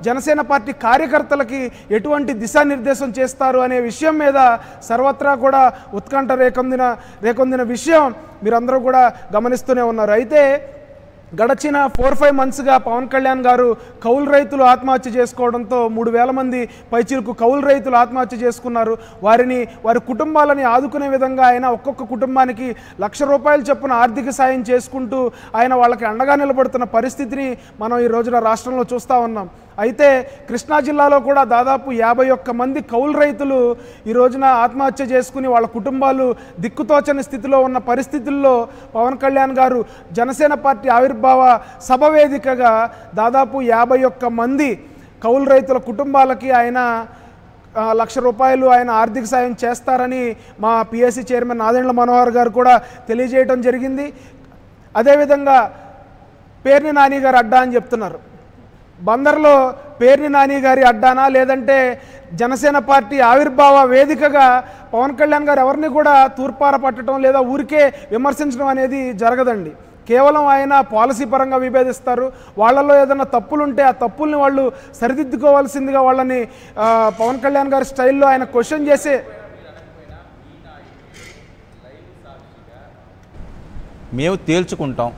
Janasena party కార్యకర్తలకి ఎటువంటి దిశానిర్దేశం చేస్తారు అనే విషయం మీద సర్వత్రా కూడా ఉత్కంఠ రేకొందిన రేకొందిన విషయం మీరందరూ కూడా గమనిస్తూనే ఉన్నారు అయితే గడచిన ఫోర్ ఫైవ్ మంత్స్గా పవన్ కళ్యాణ్ గారు కౌలు రైతులు ఆత్మహత్య చేసుకోవడంతో మూడు వేల మంది పైచీలకు కౌలు రైతులు ఆత్మహత్య చేసుకున్నారు వారిని వారి కుటుంబాలని ఆదుకునే విధంగా ఆయన ఒక్కొక్క కుటుంబానికి లక్ష రూపాయలు చొప్పున ఆర్థిక సాయం చేసుకుంటూ ఆయన వాళ్ళకి అండగా నిలబడుతున్న పరిస్థితిని మనం ఈ రోజున రాష్ట్రంలో చూస్తూ ఉన్నాం అయితే కృష్ణా జిల్లాలో కూడా దాదాపు యాభై ఒక్క మంది కౌలు రైతులు ఈ రోజున ఆత్మహత్య చేసుకుని వాళ్ళ కుటుంబాలు దిక్కుతోచని స్థితిలో ఉన్న పరిస్థితుల్లో పవన్ కళ్యాణ్ గారు జనసేన పార్టీ ఆవిర్భావ సభ వేదికగా దాదాపు యాభై ఒక్క మంది కౌలు రైతుల కుటుంబాలకి ఆయన ఆ, లక్ష రూపాయలు ఆయన ఆర్థిక సాయం చేస్తారని మా పిఎస్సి చైర్మన్ నాదెండ్ల మనోహర్ గారు కూడా తెలియజేయడం జరిగింది అదేవిధంగా పేర్ని నాని గారు అడ్డా అని చెప్తున్నారు బందర్లో పేర్ని నాని గారి అడ్డానా లేదంటే జనసేన పార్టీ ఆవిర్భావ వేదికగా పవన్ కళ్యాణ్ గారు ఎవరిని కూడా తూర్పార పట్టడం లేదా ఊరికే విమర్శించడం అనేది జరగదండి కేవలం ఆయన పాలసీ పరంగా విభేదిస్తారు వాళ్ళలో ఏదైనా తప్పులుంటే ఆ తప్పుల్ని వాళ్ళు సరిదిద్దుకోవాల్సిందిగా వాళ్ళని ఆ, పవన్ కళ్యాణ్ గారి స్టైల్లో ఆయన క్వశ్చన్ చేసే మేము తేల్చుకుంటాం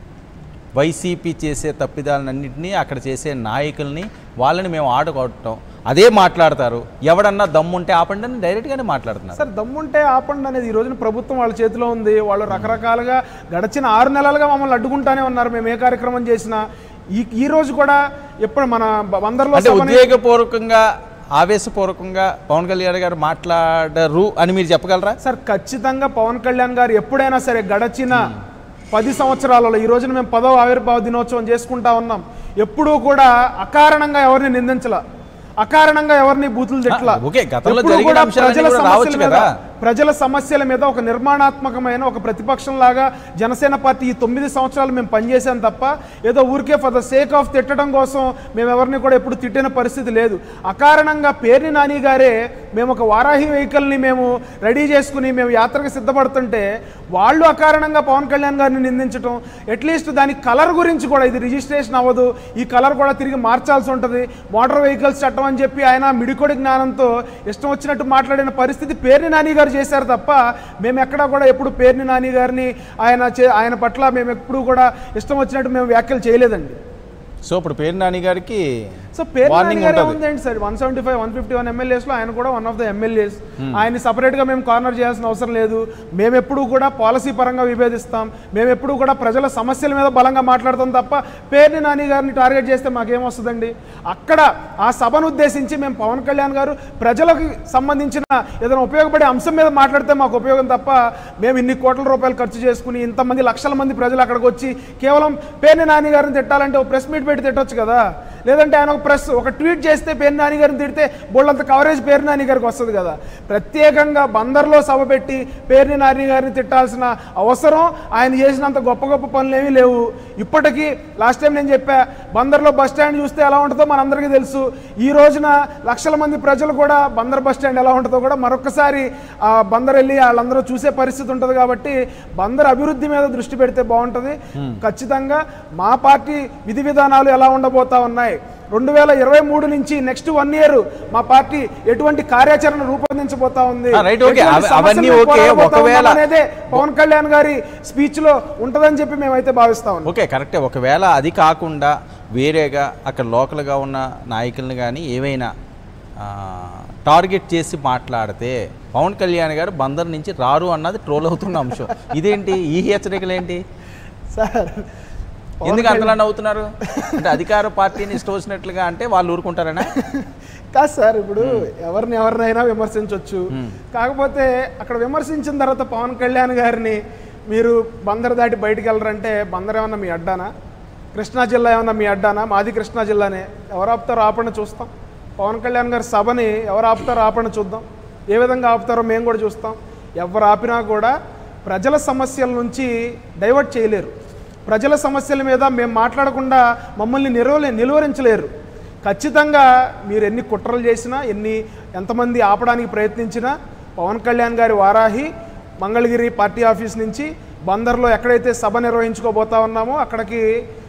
వైసీపీ చేసే తప్పిదాలన్నింటినీ అక్కడ చేసే నాయకుల్ని వాళ్ళని మేము ఆడుకోవటం అదే మాట్లాడతారు ఎవడన్నా దమ్ముంటే ఆపండి అని డైరెక్ట్గానే మాట్లాడుతున్నారు సార్ దమ్ముంటే ఆపండి అనేది ఈ రోజున ప్రభుత్వం వాళ్ళ చేతిలో ఉంది వాళ్ళు రకరకాలుగా గడిచిన ఆరు నెలలుగా మమ్మల్ని అడ్డుకుంటానే ఉన్నారు మేము ఏ కార్యక్రమం చేసినా ఈ ఈ రోజు కూడా ఎప్పుడు మన వందరలో అంటే సభని- ఉద్వేగపూర్వకంగా ఆవేశపూర్వకంగా పవన్ కళ్యాణ్ గారు మాట్లాడరు అని మీరు చెప్పగలరా సార్ ఖచ్చితంగా పవన్ కళ్యాణ్ గారు ఎప్పుడైనా సరే గడచిన పది సంవత్సరాలలో ఈ రోజున మేము పదవ ఆవిర్భావ దినోత్సవం చేసుకుంటా ఉన్నాం ఎప్పుడూ కూడా అకారణంగా ఎవరిని నిందించలా అకారణంగా ఎవరిని బూతులు తిట్ల ఆ, ఓకే, గతంలో ఎప్పుడూ జరిగిన కూడా అంశాలన్నీ ప్రజల కూడా సమస్యల రావచ్చు మీద కదా. ప్రజల సమస్యల మీద ఒక నిర్మాణాత్మకమైన ఒక ప్రతిపక్షం లాగా జనసేన పార్టీ ఈ తొమ్మిది సంవత్సరాలు మేము పనిచేసాం తప్ప ఏదో ఊరికే ఫర్ ద సేక్ ఆఫ్ తిట్టడం కోసం మేము ఎవరిని కూడా ఎప్పుడు తిట్టిన పరిస్థితి లేదు అకారణంగా పేర్ని నాని గారే మేము ఒక వారాహి వెహికల్ని మేము రెడీ చేసుకుని మేము యాత్రకు సిద్ధపడుతుంటే వాళ్ళు అకారణంగా పవన్ కళ్యాణ్ గారిని నిందించడం అట్లీస్ట్ దాని కలర్ గురించి కూడా ఇది రిజిస్ట్రేషన్ అవ్వదు ఈ కలర్ కూడా తిరిగి మార్చాల్సి ఉంటుంది మోటార్ వెహికల్స్ చట్టం అని చెప్పి ఆయన మిడికొడి జ్ఞానంతో ఇష్టం వచ్చినట్టు మాట్లాడిన పరిస్థితి పేర్ని నాని గారు చేశారు తప్ప మేము ఎక్కడా కూడా ఎప్పుడు పేర్ని నాని గారిని ఆయన చే ఆయన పట్ల మేము ఎప్పుడు కూడా ఇష్టం వచ్చినట్టు మేము వ్యాఖ్యలు చేయలేదండి సో ఇప్పుడు పేరు నాని గారికి సో పేరు నాని వార్నింగ్ గారే ఉంటుంది ఉందండి sir one seventy five one fifty one ఎమ్మెల్యేస్లో ఆయన కూడా వన్ ఆఫ్ ద ఎమ్మెల్యేస్ ఆయన సపరేట్గా మేము కార్నర్ చేయాల్సిన అవసరం లేదు మేము ఎప్పుడూ కూడా పాలసీ పరంగా విభేదిస్తాం మేము ఎప్పుడూ కూడా ప్రజల సమస్యల మీద బలంగా మాట్లాడతాం తప్ప పేరుని నాని గారిని టార్గెట్ చేస్తే మాకేమొస్తుందండి అక్కడ ఆ సభను ఉద్దేశించి మేము పవన్ కళ్యాణ్ గారు ప్రజలకు సంబంధించిన ఏదైనా ఉపయోగపడే అంశం మీద మాట్లాడితే మాకు ఉపయోగం తప్ప మేము ఇన్ని కోట్ల రూపాయలు ఖర్చు చేసుకుని ఇంతమంది లక్షల మంది ప్రజలు అక్కడికి వచ్చి కేవలం పేర్ని నాని గారిని తిట్టాలంటే ఒక ప్రెస్ మీట్ పెట్టి తిట్టొచ్చు కదా లేదంటే ఆయన ఒక ప్రెస్ ఒక ట్వీట్ చేస్తే పేరు నాని గారిని తిడితే బోళ్ళంత కవరేజ్ పేరు నాని గారికి వస్తుంది కదా ప్రత్యేకంగా బందర్లో సభ పెట్టి పేరుని నాని గారిని తిట్టాల్సిన అవసరం ఆయన చేసినంత గొప్ప గొప్ప పనులు ఏమీ లేవు ఇప్పటికీ లాస్ట్ టైం నేను చెప్పా బందర్లో బస్ స్టాండ్ చూస్తే ఎలా ఉంటుందో మనందరికీ తెలుసు ఈ రోజున లక్షల మంది ప్రజలు కూడా బందర్ బస్ స్టాండ్ ఎలా ఉంటుందో కూడా మరొకసారి ఆ బందర్ వెళ్ళి వాళ్ళందరూ చూసే పరిస్థితి ఉంటుంది కాబట్టి బందర్ అభివృద్ధి మీద దృష్టి పెడితే బాగుంటుంది ఖచ్చితంగా మా పార్టీ విధి విధానాలు ఎలా ఉండబోతా ఉన్నాయి రెండు వేల ఇరవై మూడు నుంచి నెక్స్ట్ వన్ ఇయర్ మా పార్టీ ఎటువంటి కార్యాచరణ రూపొందించబోతా ఉంది ఆ, right, okay. ఎటువంటి అవ- అవన్నీ సమస్యలను okay. పోరాడబోతా ఒకవేళ- ఉన్నాం అనేదే పవన్ కళ్యాణ్ గారి స్పీచ్ లో ఉంటదని చెప్పి మేమైతే భావిస్తా ఉన్నాం ఓకే కరెక్టే ఒకవేళ అది కాకుండా వేరేగా అక్కడ లోకల్గా ఉన్న నాయకులను కానీ ఏవైనా ఆ, టార్గెట్ చేసి మాట్లాడితే పవన్ కళ్యాణ్ గారు బందర్ నుంచి రారు అన్నది ట్రోల్ అవుతున్న అంశం ఇదేంటి ఈ హెచ్చరికలు ఏంటి సార్ ఎందుకు అంతలా నవ్వుతున్నారు అంటే అధికార పార్టీని ఇష్టం వచ్చినట్లుగా అంటే వాళ్ళు ఊరుకుంటారనా కాదు సార్ ఇప్పుడు ఎవరిని ఎవరినైనా విమర్శించవచ్చు కాకపోతే అక్కడ విమర్శించిన తర్వాత పవన్ కళ్యాణ్ గారిని మీరు బందర్ దాటి బయటికి వెళ్ళరంటే బందర్ ఏమన్నా మీ అడ్డానా కృష్ణా జిల్లా ఏమన్నా మీ అడ్డానా మాది కృష్ణా జిల్లానే ఎవరు ఆపుతారో ఆపండి చూస్తాం పవన్ కళ్యాణ్ గారి సభని ఎవరు ఆపుతారో ఆపండి చూద్దాం ఏ విధంగా ఆపుతారో మేము కూడా చూస్తాం ఎవరు ఆపినా కూడా ప్రజల సమస్యల నుంచి డైవర్ట్ చేయలేరు ప్రజల సమస్యల మీద మేము మాట్లాడకుండా మమ్మల్ని నిలవలే నిలువరించలేరు ఖచ్చితంగా మీరు ఎన్ని కుట్రలు చేసినా ఎన్ని ఎంతమంది ఆపడానికి ప్రయత్నించినా పవన్ కళ్యాణ్ గారి వారాహి మంగళగిరి పార్టీ ఆఫీస్ నుంచి బందర్లో ఎక్కడైతే సభ నిర్వహించుకోబోతా ఉన్నామో అక్కడికి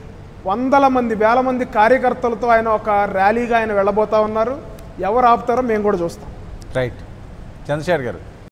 వందల మంది వేల మంది కార్యకర్తలతో ఆయన ఒక ర్యాలీగా ఆయన వెళ్ళబోతా ఉన్నారు ఎవరు ఆపుతారో మేము కూడా చూస్తాం రైట్ చంద్రశేఖర్ గారు